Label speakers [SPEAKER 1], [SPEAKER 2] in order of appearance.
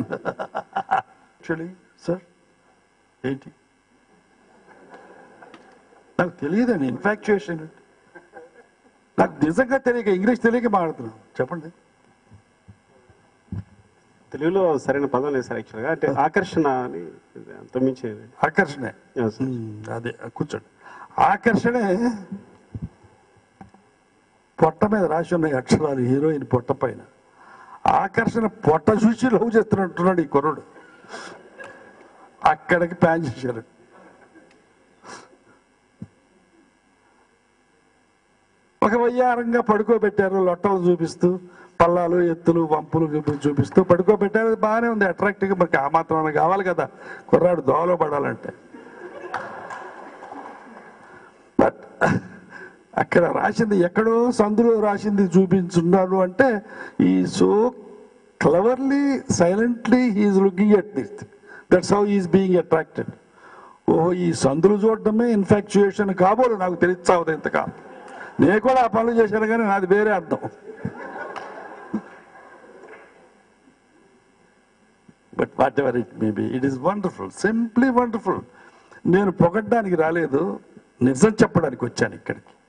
[SPEAKER 1] Actually sir ఏంటి నాకు తెలియదండి ఇన్ఫాక్చుయేషన్ నాకు నిజంగా తెలియక ఇంగ్లీష్ తెలియక మాట్లాడుతున్నాను చెప్పండి
[SPEAKER 2] తెలుగులో సరైన పదం లేదు సార్ యాక్చువల్గా అంటే ఆకర్షణ అని అంత మించి
[SPEAKER 1] ఆకర్షణే
[SPEAKER 2] Yes, sir.
[SPEAKER 1] ఉమ్, అదే కూర్చోండి ఆకర్షణే పొట్ట మీద రాసి ఉన్నాయి అక్షరాలు హీరోయిన్ పొట్ట పైన ఆకర్షణ పొట్ట చూసి లవ్ చేస్తున్నట్టున్నాడు ఈ కుర్రుడు అక్కడికి ప్లాన్ చేశారు ఒక వయ్యారంగా పడుకోబెట్టారు లొట్టలు చూపిస్తూ పల్లాలు ఎత్తులు వంపులు గిప్పులు చూపిస్తూ పడుకోబెట్టారు అది బాగానే ఉంది అట్రాక్టివ్గా మనకి ఆ మాత్రం కావాలి కదా కుర్రాడు దోవలో పడాలంటే బట్ అక్కడ రాసింది ఎక్కడో సందులో రాసింది చూపించున్నాను అంటే ఈ so cleverly silently he is looking at this that's how is being attracted ఓహో ఈ సందులు చూడడమే ఇన్ఫాక్చుయేషన్ కాబోలు నాకు తెలిసావుది ఇంతకాలం నేను కూడా ఆ పనులు చేశాను కానీ నాది వేరే అర్థం but whatever it may be it is wonderful simply wonderful నేను పొగడ్డానికి రాలేదు నిజం చెప్పడానికి వచ్చాను ఇక్కడికి